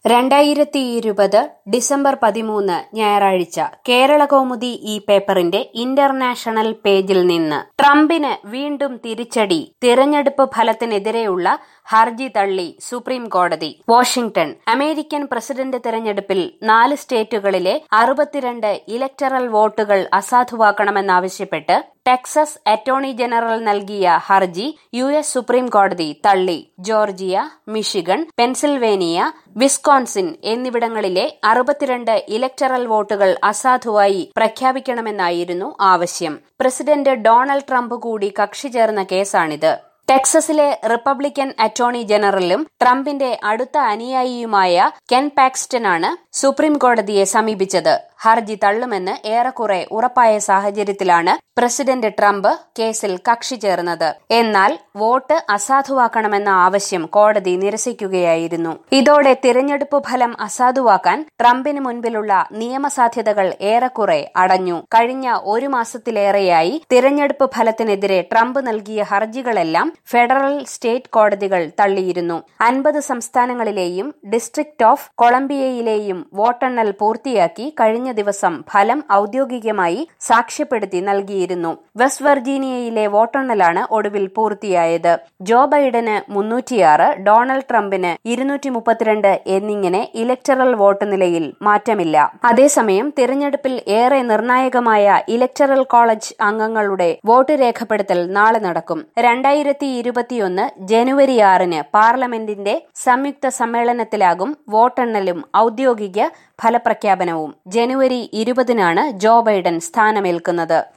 രണ്ടായിരത്തി ഇരുപത് ഡിസംബർ പതിമൂന്ന് ഞായറാഴ്ച കേരള കൗമുദി ഈ പേപ്പറിന്റെ ഇന്റർനാഷണൽ പേജിൽ നിന്ന് ട്രംപിന് വീണ്ടും തിരിച്ചടി തിരഞ്ഞെടുപ്പ് ഫലത്തിനെതിരെയുള്ള ഹർജി തള്ളി സുപ്രീം കോടതി വാഷിംഗ്ടൺ അമേരിക്കൻ പ്രസിഡന്റ് തെരഞ്ഞെടുപ്പിൽ നാല് സ്റ്റേറ്റുകളിലെ അറുപത്തിരണ്ട് ഇലക്ടറൽ വോട്ടുകൾ അസാധുവാക്കണമെന്നാവശ്യപ്പെട്ട് ടെക്സസ് അറ്റോർണി ജനറൽ നൽകിയ ഹർജി യു എസ് സുപ്രീം കോടതി തള്ളി ജോർജിയ മിഷിഗൺ പെൻസിൽവേനിയ വിസ്കോൺസിൻ എന്നിവിടങ്ങളിലെ അറുപത്തിരണ്ട് ഇലക്ടറൽ വോട്ടുകൾ അസാധുവായി പ്രഖ്യാപിക്കണമെന്നായിരുന്നു ആവശ്യം പ്രസിഡന്റ് ഡൊണാൾഡ് ട്രംപ് കൂടി കക്ഷി ചേർന്ന കേസാണിത് ടെക്സസിലെ റിപ്പബ്ലിക്കൻ അറ്റോർണി ജനറലും ട്രംപിന്റെ അടുത്ത അനുയായിയുമായ കെൻ പാക്സ്റ്റനാണ് സുപ്രീം കോടതിയെ സമീപിച്ചത് ഹർജി തള്ളുമെന്ന് ഏറെക്കുറെ ഉറപ്പായ സാഹചര്യത്തിലാണ് പ്രസിഡന്റ് ട്രംപ് കേസിൽ കക്ഷി ചേർന്നത് എന്നാൽ വോട്ട് അസാധുവാക്കണമെന്ന ആവശ്യം കോടതി നിരസിക്കുകയായിരുന്നു ഇതോടെ തിരഞ്ഞെടുപ്പ് ഫലം അസാധുവാക്കാൻ ട്രംപിന് മുൻപിലുള്ള നിയമസാധ്യതകൾ ഏറെക്കുറെ അടഞ്ഞു കഴിഞ്ഞ ഒരു മാസത്തിലേറെയായി തിരഞ്ഞെടുപ്പ് ഫലത്തിനെതിരെ ട്രംപ് നൽകിയ ഹർജികളെല്ലാം ഫെഡറൽ സ്റ്റേറ്റ് കോടതികൾ തള്ളിയിരുന്നു അൻപത് സംസ്ഥാനങ്ങളിലെയും ഡിസ്ട്രിക്ട് ഓഫ് കൊളംബിയയിലെയും വോട്ടെണ്ണൽ പൂർത്തിയാക്കി കഴിഞ്ഞ ദിവസം ഫലം ഔദ്യോഗികമായി സാക്ഷ്യപ്പെടുത്തി നൽകിയിരുന്നു വെസ്റ്റ് വെർജീനിയയിലെ വോട്ടെണ്ണലാണ് ഒടുവിൽ പൂർത്തിയായത് ജോ ബൈഡന് മുന്നൂറ്റിയാറ് ഡൊണാൾഡ് ട്രംപിന് ഇരുന്നൂറ്റി മുപ്പത്തിരണ്ട് എന്നിങ്ങനെ ഇലക്ടറൽ വോട്ട് നിലയിൽ മാറ്റമില്ല അതേസമയം തിരഞ്ഞെടുപ്പിൽ ഏറെ നിർണായകമായ ഇലക്ടറൽ കോളേജ് അംഗങ്ങളുടെ വോട്ട് രേഖപ്പെടുത്തൽ നാളെ നടക്കും രണ്ടായിരത്തി ഇരുപത്തിയൊന്ന് ജനുവരി ആറിന് പാർലമെന്റിന്റെ സംയുക്ത സമ്മേളനത്തിലാകും വോട്ടെണ്ണലും ഔദ്യോഗിക ഫലപ്രഖ്യാപനവും ജനുവരി ഇരുപതിനാണ് ജോ ബൈഡൻ സ്ഥാനമേൽക്കുന്നത്